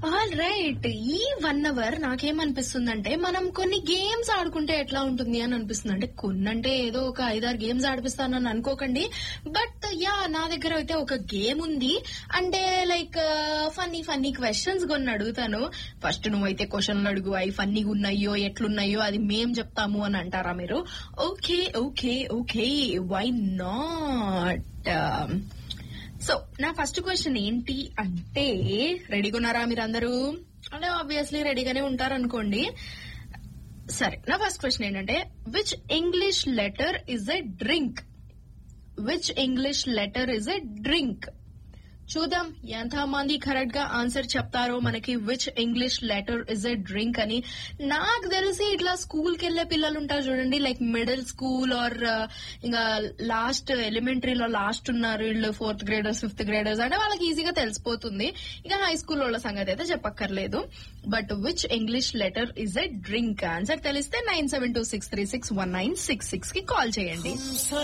all right ఈ one hour నాకేమనిపిస్తుందంటే మనం కొన్ని గేమ్స్ ఆడుకుంటే ఎట్లా ఉంటుంది అని అనిపిస్తుంది అంటే కొన్ని అంటే ఏదో ఒక ఐదారు గేమ్స్ ఆడిపిస్తానని అనుకోకండి బట్ యా నా దగ్గర అయితే ఒక గేమ్ ఉంది అంటే లైక్ ఫన్నీ ఫన్నీ క్వశ్చన్స్ కొన్ని అడుగుతాను ఫస్ట్ నువ్వైతే క్వశ్చన్లు అడుగు అవి ఫన్నీగా ఉన్నాయో ఎట్లున్నాయో అది మేం చెప్తాము అని అంటారా మీరు okay okay okay why not so నా ఫస్ట్ క్వశ్చన్ ఏంటి అంటే రెడీగా ఉన్నారా మీరందరూ అంటే ఆబ్వియస్లీ రెడీగానే ఉంటారు అనుకోండి సరే నా ఫస్ట్ క్వశ్చన్ ఏంటంటే which English letter is a drink which English letter is a drink చూద్దాం ఎంత మంది కరెక్ట్ గా ఆన్సర్ చెప్తారో మనకి which English letter is a drink అని నాకు తెలిసి ఇట్లా స్కూల్ కి వెళ్లే పిల్లలు ఉంటారు చూడండి లైక్ మిడిల్ స్కూల్ ఆర్ ఇంకా లాస్ట్ ఎలిమెంటరీలో లాస్ట్ ఉన్నారు వీళ్ళు ఫోర్త్ గ్రేడర్స్ ఫిఫ్త్ గ్రేడర్స్ అంటే వాళ్ళకి ఈజీగా తెలిసిపోతుంది ఇక హై స్కూల్ వాళ్ళ సంగతి అయితే చెప్పక్కర్లేదు but which English letter is a drink answer తెలిస్తే nine seven two six three six one nine six six కి కాల్ చేయండి